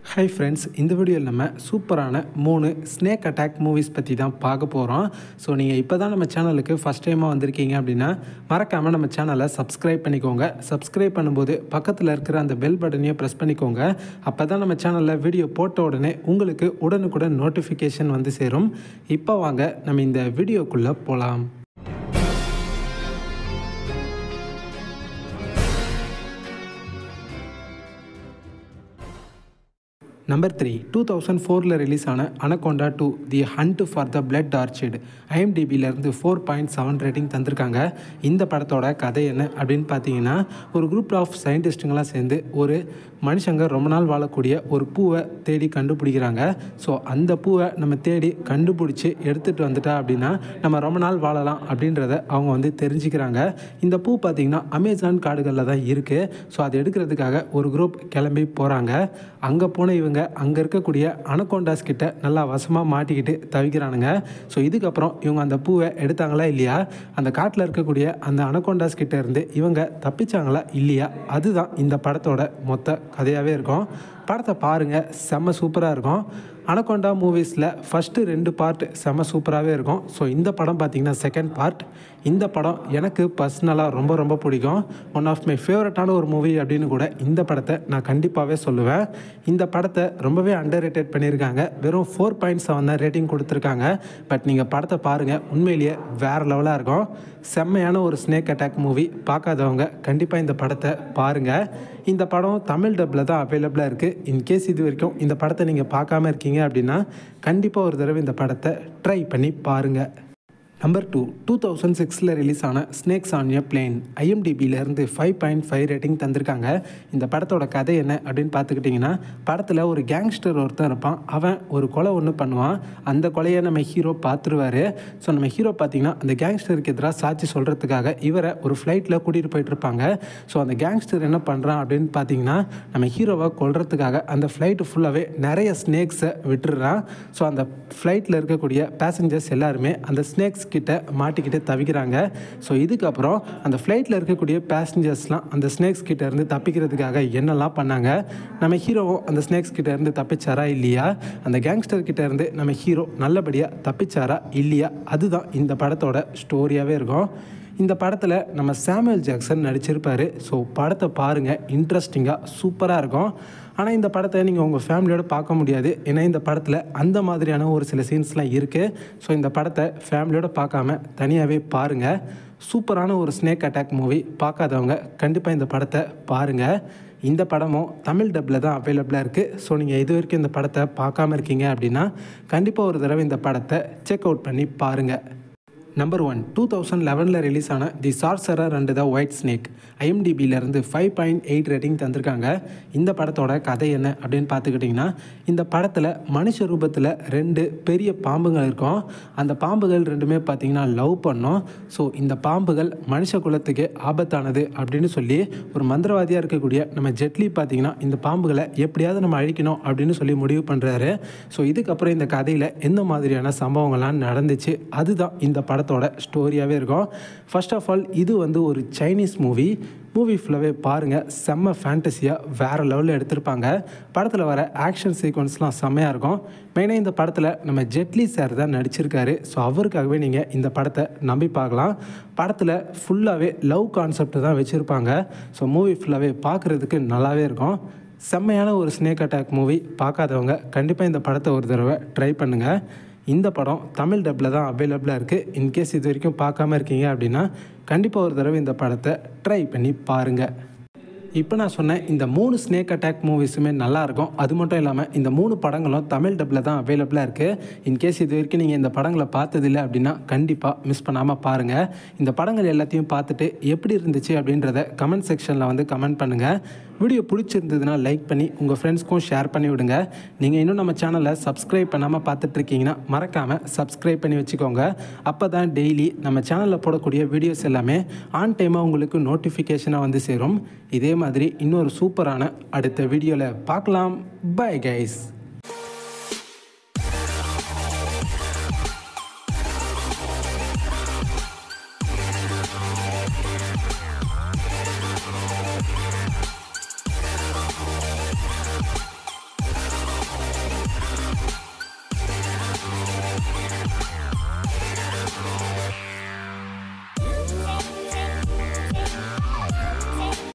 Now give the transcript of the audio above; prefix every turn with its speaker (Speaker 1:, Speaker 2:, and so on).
Speaker 1: hi friends இந்த வீடியோவில் நம்ம சூப்பரான மூணு ஸ்னேக் அட்டாக் மூவிஸ் பற்றி தான் பார்க்க போகிறோம் ஸோ நீங்கள் இப்போ தான் நம்ம சேனலுக்கு ஃபஸ்ட் டைமாக வந்திருக்கீங்க அப்படின்னா மறக்காமல் நம்ம சேனலை சப்ஸ்கிரைப் பண்ணிக்கோங்க சப்ஸ்கிரைப் பண்ணும்போது பக்கத்தில் இருக்கிற அந்த பெல் பட்டனையும் ப்ரெஸ் பண்ணிக்கோங்க அப்போ தான் நம்ம சேனலில் வீடியோ போட்ட உடனே உங்களுக்கு உடனுக்குடன் நோட்டிஃபிகேஷன் வந்து சேரும் இப்போ வாங்க நம்ம இந்த வீடியோக்குள்ளே போகலாம் நம்பர் த்ரீ டூ தௌசண்ட் ஃபோரில் ரிலீஸ் ஆன Anaconda two the hunt for the blood orchid ஐஎம்டிபியிலேருந்து ஃபோர் பாயிண்ட் செவன் ரேட்டிங் தந்திருக்காங்க இந்த படத்தோட கதை என்ன அப்படின்னு பார்த்தீங்கன்னா ஒரு குரூப் ஆஃப் சயின்டிஸ்ட்டுங்களாம் சேர்ந்து ஒரு மனுஷங்க ரொம்ப நாள் வாழக்கூடிய ஒரு பூவை தேடி கண்டுபிடிக்கிறாங்க ஸோ அந்த பூவை நம்ம தேடி கண்டுபிடிச்சி எடுத்துகிட்டு வந்துட்டா அப்படின்னா நம்ம ரொம்ப நாள் வாழலாம் அப்படின்றத அவங்க வந்து தெரிஞ்சுக்கிறாங்க இந்த பூ பார்த்திங்கன்னா அமேசான் காடுகளில் தான் இருக்குது ஸோ அதை எடுக்கிறதுக்காக ஒரு குரூப் கிளம்பி போகிறாங்க அங்கே போன இவங்க அங்கே இருக்கக்கூடிய அனகொண்டாஸ் கிட்ட நல்லா வசமாக மாட்டிக்கிட்டு தவிக்கிறானுங்க ஸோ இதுக்கப்புறம் இவங்க அந்த பூவை எடுத்தாங்களா இல்லையா அந்த காட்டில் இருக்கக்கூடிய அந்த அனகொண்டாஸ் கிட்ட இருந்து இவங்க தப்பிச்சாங்களா இல்லையா அதுதான் இந்த படத்தோட மொத்த கதையாகவே இருக்கும் படத்தை பாருங்கள் செம்ம சூப்பராக இருக்கும் அனகொண்டா மூவிஸில் ஃபஸ்ட்டு ரெண்டு பார்ட் செம்ம சூப்பராகவே இருக்கும் ஸோ இந்த படம் பார்த்திங்கன்னா செகண்ட் பார்ட் இந்த படம் எனக்கு பர்சனலாக ரொம்ப ரொம்ப பிடிக்கும் ஒன் ஆஃப் மை ஃபேவரட்டான ஒரு மூவி அப்படின்னு கூட இந்த படத்தை நான் கண்டிப்பாகவே சொல்லுவேன் இந்த படத்தை ரொம்பவே அண்டர் ரேட்டட் பண்ணியிருக்காங்க வெறும் ஃபோர் பாயிண்ட் செவன் தான் ரேட்டிங் கொடுத்துருக்காங்க பட் நீங்கள் படத்தை பாருங்கள் உண்மையிலேயே வேறு லெவலாக இருக்கும் செம்மையான ஒரு ஸ்னேக் அட்டாக் மூவி பார்க்காதவங்க கண்டிப்பாக இந்த படத்தை பாருங்கள் இந்த படம் தமிழ் டப்பில் தான் அவைலபிளாக இருக்குது இன்கேஸ் இது வரைக்கும் இந்த படத்தை நீங்கள் பார்க்காம இருக்கீங்க அப்படின்னா கண்டிப்பாக ஒரு தடவை இந்த படத்தை ட்ரை பண்ணி பாருங்கள் நம்பர் டூ டூ தௌசண்ட் சிக்ஸில் ரிலீஸ் ஆன ஸ்னேக்ஸ் ஆன் எ பிளேன் ஐஎம்டிபியிலேருந்து ஃபைவ் பாயிண்ட் ஃபைவ் ரேட்டிங் தந்திருக்காங்க இந்த படத்தோட கதை என்ன அப்படின்னு பார்த்துக்கிட்டிங்கன்னா படத்தில் ஒரு கேங்ஸ்டர் ஒருத்தன் இருப்பான் அவன் ஒரு கொலை ஒன்று பண்ணுவான் அந்த கொலையை நம்ம ஹீரோ பார்த்துருவார் ஸோ நம்ம ஹீரோ பார்த்திங்கன்னா அந்த கேங்ஸ்டருக்கு எதிராக சாட்சி சொல்கிறதுக்காக இவரை ஒரு ஃப்ளைட்டில் கூட்டிகிட்டு போயிட்டு இருப்பாங்க ஸோ அந்த கேங்ஸ்டர் என்ன பண்ணுறான் அப்படின்னு பார்த்தீங்கன்னா நம்ம ஹீரோவை கொல்றதுக்காக அந்த ஃப்ளைட்டு ஃபுல்லாகவே நிறைய ஸ்னேக்ஸை விட்டுடுறான் ஸோ அந்த ஃப்ளைட்டில் இருக்கக்கூடிய பேசஞ்சர்ஸ் எல்லாருமே அந்த ஸ்னேக்ஸ் கிட்ட மாட்டிக்கிட்டு தவிக்கிறாங்க ஸோ இதுக்கப்புறம் அந்த ஃப்ளைட்டில் இருக்கக்கூடிய பேசஞ்சர்ஸ்லாம் அந்த ஸ்னேக்ஸ் கிட்ட இருந்து தப்பிக்கிறதுக்காக என்னெல்லாம் பண்ணாங்க நம்ம ஹீரோவும் அந்த ஸ்னேக்ஸ் கிட்ட இருந்து தப்பிச்சாரா இல்லையா அந்த கேங்ஸ்டர் கிட்ட இருந்து நம்ம ஹீரோ நல்லபடியாக தப்பிச்சாரா இல்லையா அதுதான் இந்த படத்தோட ஸ்டோரியாகவே இருக்கும் இந்த படத்தில் நம்ம சாமுவல் ஜாக்சன் நடிச்சிருப்பார் ஸோ படத்தை பாருங்கள் இன்ட்ரெஸ்டிங்காக சூப்பராக இருக்கும் ஆனால் இந்த படத்தை நீங்கள் உங்கள் ஃபேமிலியோடு பார்க்க முடியாது ஏன்னா இந்த படத்தில் அந்த மாதிரியான ஒரு சில சீன்ஸ்லாம் இருக்குது ஸோ இந்த படத்தை ஃபேமிலியோடு பார்க்காம தனியாகவே பாருங்கள் சூப்பரான ஒரு ஸ்னேக் அட்டாக் மூவி பார்க்காதவங்க கண்டிப்பாக இந்த படத்தை பாருங்கள் இந்த படமும் தமிழ் டப்பில் தான் அவைலபிளாக இருக்குது ஸோ நீங்கள் இது வரைக்கும் இந்த படத்தை பார்க்காம இருக்கீங்க அப்படின்னா கண்டிப்பாக ஒரு தடவை இந்த படத்தை செக் அவுட் பண்ணி பாருங்கள் நம்பர் ஒன் டூ தௌசண்ட் லெவனில் ரிலீஸ் ஆன the sorcerer and the white snake ஐஎம்டிபியிலேருந்து ஃபைவ் பாயிண்ட் எயிட் ரேட்டிங் தந்திருக்காங்க இந்த படத்தோட கதை என்ன அப்படின்னு பார்த்துக்கிட்டிங்கன்னா இந்த படத்தில் மனுஷ ரூபத்தில் ரெண்டு பெரிய பாம்புகள் இருக்கும் அந்த பாம்புகள் ரெண்டுமே பார்த்திங்கன்னா லவ் பண்ணோம் ஸோ இந்த பாம்புகள் மனுஷ குலத்துக்கு ஆபத்தானது அப்படின்னு சொல்லி ஒரு மந்திரவாதியாக இருக்கக்கூடிய நம்ம ஜெட்லி பார்த்திங்கன்னா இந்த பாம்புகளை எப்படியாவது நம்ம அழிக்கணும் அப்படின்னு சொல்லி முடிவு பண்ணுறாரு ஸோ இதுக்கப்புறம் இந்த கதையில் எந்த மாதிரியான சம்பவங்கள்லாம் நடந்துச்சு அதுதான் இந்த படத்தோட ஸ்டோரியாகவே இருக்கும் ஃபர்ஸ்ட் ஆஃப் ஆல் இது வந்து ஒரு சைனீஸ் மூவி மூவி ஃபுல்லாகவே பாருங்கள் செம்ம ஃபேண்டஸியாக வேறு லெவலில் எடுத்திருப்பாங்க படத்தில் வர ஆக்ஷன் சீக்வன்ஸ்லாம் செம்மையாக இருக்கும் மெயினாக இந்த படத்தில் நம்ம ஜெட்லி சார் தான் நடிச்சிருக்காரு ஸோ அவருக்காகவே நீங்கள் இந்த படத்தை நம்பி பார்க்கலாம் படத்தில் ஃபுல்லாகவே லவ் கான்செப்ட் தான் வச்சுருப்பாங்க ஸோ மூவி ஃபுல்லாகவே பார்க்குறதுக்கு நல்லாவே இருக்கும் செம்மையான ஒரு ஸ்னேக் அட்டாக் மூவி பார்க்காதவங்க கண்டிப்பாக இந்த படத்தை ஒரு தடவை ட்ரை பண்ணுங்கள் இந்த படம் தமிழ் டப்பில் தான் அவைலபிளாக இருக்குது இன்கேஸ் இது வரைக்கும் பார்க்காம இருக்கீங்க அப்படின்னா கண்டிப்பாக ஒரு தடவை இந்த படத்தை ட்ரை பண்ணி பாருங்கள் இப்போ நான் சொன்னேன் இந்த மூணு ஸ்னேக் அட்டாக் மூவிஸுமே நல்லாயிருக்கும் அது மட்டும் இல்லாமல் இந்த மூணு படங்களும் தமிழ் டப்பில் தான் அவைலபிளாக இருக்குது இன்கேஸ் இது வரைக்கும் நீங்கள் இந்த படங்களை பார்த்ததில்லை அப்படின்னா கண்டிப்பாக மிஸ் பண்ணாமல் பாருங்கள் இந்த படங்கள் எல்லாத்தையும் பார்த்துட்டு எப்படி இருந்துச்சு அப்படின்றத கமெண்ட் செக்ஷனில் வந்து கமெண்ட் பண்ணுங்கள் வீடியோ பிடிச்சிருந்ததுன்னா லைக் பண்ணி உங்கள் ஃப்ரெண்ட்ஸ்க்கும் ஷேர் பண்ணி விடுங்க நீங்கள் இன்னும் நம்ம சேனலை சப்ஸ்கிரைப் பண்ணாமல் பார்த்துட்ருக்கீங்கன்னா மறக்காமல் சப்ஸ்கிரைப் பண்ணி வச்சுக்கோங்க அப்போ தான் டெய்லி நம்ம சேனலில் போடக்கூடிய வீடியோஸ் எல்லாமே ஆன் டைமாக உங்களுக்கு நோட்டிஃபிகேஷனாக வந்து சேரும் இதே மாதிரி இன்னொரு சூப்பரான அடுத்த வீடியோவில் பார்க்கலாம் பை கைஸ்